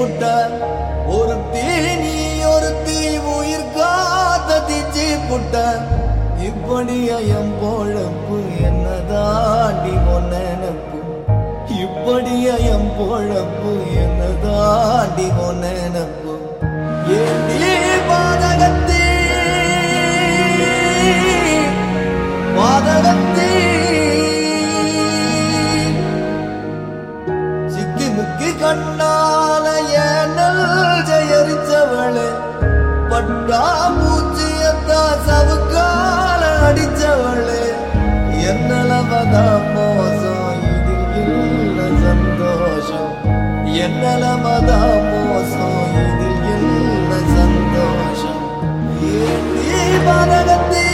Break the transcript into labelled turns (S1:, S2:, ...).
S1: புட்ட ஒரு தீனி ஒரு தீ உயிர் காத்த தீச்சி புட்ட இப்படி என் பொழப்பு என்னதாண்டி உன் நினப்பு இப்படி என் பொழப்பு என்னதாண்டி உன் நினப்பு ஏண்டி பாதகத்தே பாதகத்தே சிக்கி முக்கி கண்ணால ஏனல் ஜெயரிச்சவளே பட்டா பூச்சியத்தா சவுக்கால அடிச்சவளே என்னலவதா மோசம் இதில் இல்ல சந்தோஷம் என்னலமதா மோசம் இதில் இல்ல சந்தோஷம் ஏண்டி பரகத்தே